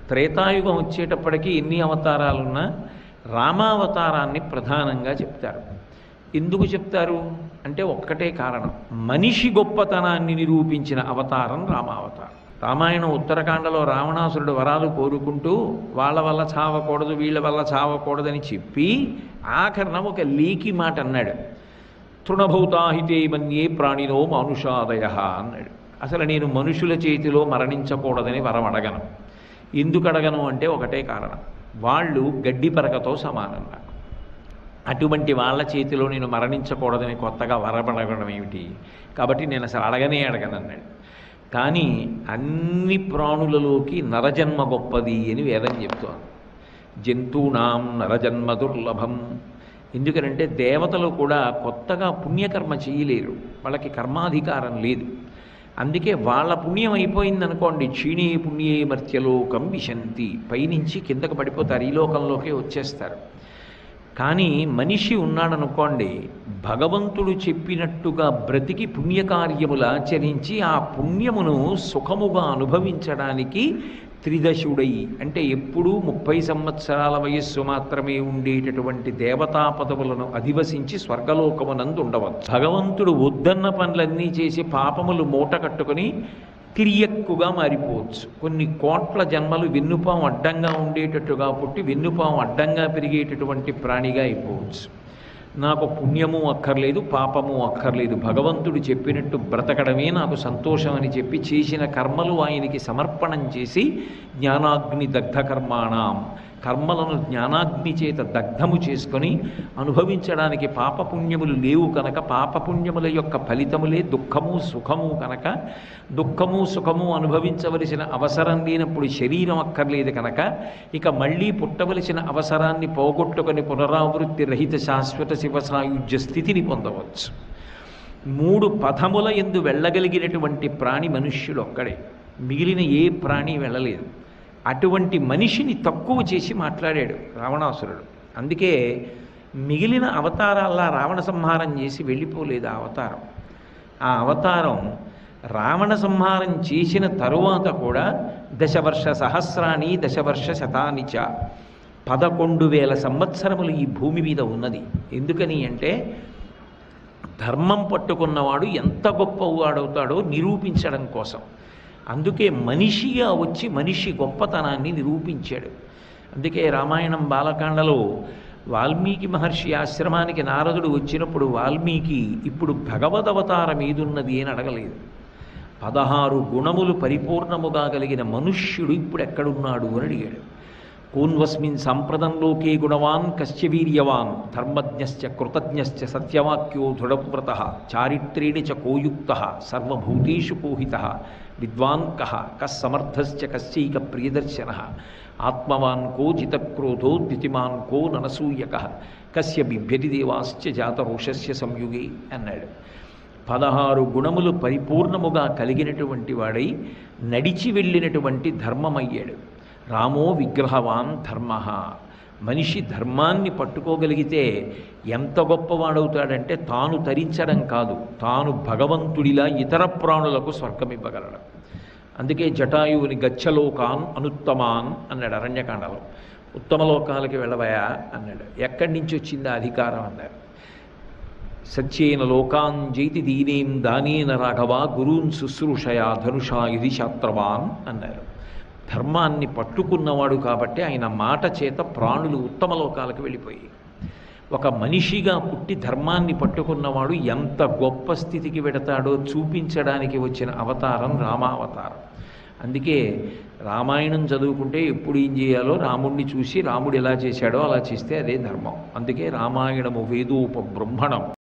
త్రేతాయుగం వచ్చేటప్పటికి ఎన్ని అవతారాలున్నా రామావతారాన్ని ప్రధానంగా చెప్తారు ఎందుకు చెప్తారు అంటే ఒక్కటే కారణం మనిషి గొప్పతనాన్ని నిరూపించిన అవతారం రామావతారం రామాయణం ఉత్తరకాండలో రావణాసురుడు వరాలు కోరుకుంటూ వాళ్ళ వల్ల చావకూడదు వీళ్ళ వల్ల చావకూడదని చెప్పి ఆఖరణ ఒక లేకి మాట అన్నాడు తృణభూతాహితే మన్యే ప్రాణినో మానుషాదయ అన్నాడు అసలు నేను మనుషుల చేతిలో మరణించకూడదని వరం అడగను ఎందుకు అడగను అంటే ఒకటే కారణం వాళ్ళు గడ్డి పరకతో సమానం నాకు అటువంటి వాళ్ళ చేతిలో నేను మరణించకూడదని కొత్తగా వరమడగడం ఏమిటి కాబట్టి నేను అసలు అడగనే అడగనన్నాడు కానీ అన్ని ప్రాణులలోకి నరజన్మ గొప్పది అని వేదం చెప్తోంది జంతువునాం నరజన్మ దుర్లభం ఎందుకనంటే దేవతలు కూడా కొత్తగా పుణ్యకర్మ చేయలేరు వాళ్ళకి కర్మాధికారం లేదు అందుకే వాళ్ళ పుణ్యం అయిపోయింది అనుకోండి క్షీణే పుణ్యే మర్త్యలోకం విశంతి పైనుంచి కిందకు పడిపోతారు ఈ లోకంలోకే వచ్చేస్తారు కానీ మనిషి ఉన్నాడనుకోండి భగవంతుడు చెప్పినట్టుగా బ్రతికి పుణ్యకార్యములు ఆచరించి ఆ పుణ్యమును సుఖముగా అనుభవించడానికి త్రిదశుడై అంటే ఎప్పుడూ ముప్పై సంవత్సరాల వయస్సు మాత్రమే ఉండేటటువంటి దేవతా పదవులను అధివసించి స్వర్గలోకమునందు ఉండవచ్చు భగవంతుడు వద్దన్న పనులన్నీ చేసి పాపములు మూట కట్టుకొని తిరియక్కుగా మారిపోవచ్చు కొన్ని కోట్ల జన్మలు వెన్నుపాం అడ్డంగా ఉండేటట్టుగా పుట్టి వెన్నుపాం అడ్డంగా పెరిగేటటువంటి ప్రాణిగా అయిపోవచ్చు నాకు పుణ్యము అక్కర్లేదు పాపము అక్కర్లేదు భగవంతుడు చెప్పినట్టు బ్రతకడమే నాకు సంతోషం అని చెప్పి చేసిన కర్మలు ఆయనకి సమర్పణం చేసి జ్ఞానాగ్ని దగ్ధ కర్మాణం కర్మలను జ్ఞానాగ్ని చేత దగ్ధము చేసుకొని అనుభవించడానికి పాపపుణ్యములు లేవు కనుక పాపపుణ్యముల యొక్క ఫలితములే దుఃఖము సుఖము కనుక దుఃఖము సుఖము అనుభవించవలసిన అవసరం లేనప్పుడు శరీరం అక్కర్లేదు కనుక ఇక మళ్ళీ పుట్టవలసిన అవసరాన్ని పోగొట్టుకొని పునరావృత్తి రహిత శాశ్వత శివ సాయుధ్య స్థితిని పొందవచ్చు మూడు పథముల ఎందు వెళ్ళగలిగినటువంటి ప్రాణి మనుష్యుడు ఒక్కడే మిగిలిన ఏ ప్రాణి వెళ్ళలేదు అటువంటి మనిషిని తక్కువ చేసి మాట్లాడాడు రావణాసురుడు అందుకే మిగిలిన అవతారాల్లా రావణ సంహారం చేసి వెళ్ళిపోలేదు ఆ అవతారం ఆ అవతారం రావణ సంహారం చేసిన తరువాత కూడా దశవర్ష సహస్రాన్ని దశవర్ష శతాని చ పదకొండు వేల సంవత్సరములు ఈ భూమి మీద ఉన్నది ఎందుకని అంటే ధర్మం పట్టుకున్నవాడు ఎంత గొప్పవాడవుతాడో నిరూపించడం కోసం అందుకే మనిషిగా వచ్చి మనిషి గొప్పతనాన్ని నిరూపించాడు అందుకే రామాయణం బాలకాండలో వాల్మీకి మహర్షి ఆశ్రమానికి నారదుడు వచ్చినప్పుడు వాల్మీకి ఇప్పుడు భగవదవతారం ఏదున్నది అని అడగలేదు పదహారు గుణములు పరిపూర్ణముగా కలిగిన మనుష్యుడు ఇప్పుడు ఎక్కడున్నాడు అని అడిగాడు కూన్వస్మిన్ సంప్రదంలోకే గుణవాన్ కశ్చ వీర్యవాన్ ధర్మజ్ఞశ్చ కృతజ్ఞశ్చ సత్యవాక్యో దృఢవ్రత చారిత్రేణి చ కోయుక్త సర్వభూతేషు కోహిత విద్వాన్ కః కస్సమర్థశ్చ కశ్చైక ప్రియదర్శన ఆత్మవాన్ కో జితక్రోధో ద్యుతిమాన్ కో ననసూయక కస్య బిభ్యతి దేవాశ్చ జాతరోషస్య సంయుగే అన్నాడు పదహారు గుణములు పరిపూర్ణముగా కలిగినటువంటి వాడై నడిచి వెళ్ళినటువంటి ధర్మమయ్యాడు రామో విగ్రహవాన్ ధర్మ మనిషి ధర్మాన్ని పట్టుకోగలిగితే ఎంత గొప్పవాడవుతాడంటే తాను తరించడం కాదు తాను భగవంతుడిలా ఇతర ప్రాణులకు స్వర్గం ఇవ్వగలడు అందుకే జటాయువుని గచ్చలోకాన్ అనుత్తమాన్ అన్నాడు అరణ్యకాండలో ఉత్తమ లోకాలకి వెళ్ళవయా అన్నాడు ఎక్కడి నుంచి వచ్చింది ఆ అధికారం అన్నారు సత్యేన లోకాన్ జైతి దీనేం దానేన రాఘవ గురూన్ శుశ్రూషయా ధనుషా ఇది శాస్త్రవాన్ అన్నారు ధర్మాన్ని పట్టుకున్నవాడు కాబట్టి ఆయన మాట చేత ప్రాణులు ఉత్తమ లోకాలకు వెళ్ళిపోయి ఒక మనిషిగా పుట్టి ధర్మాన్ని పట్టుకున్నవాడు ఎంత గొప్ప స్థితికి వెడతాడో చూపించడానికి వచ్చిన అవతారం రామావతారం అందుకే రామాయణం చదువుకుంటే ఎప్పుడు ఏం చేయాలో రాముడిని చూసి రాముడు ఎలా చేశాడో అలా చేస్తే అదే ధర్మం అందుకే రామాయణము వేదోప బ్రహ్మణం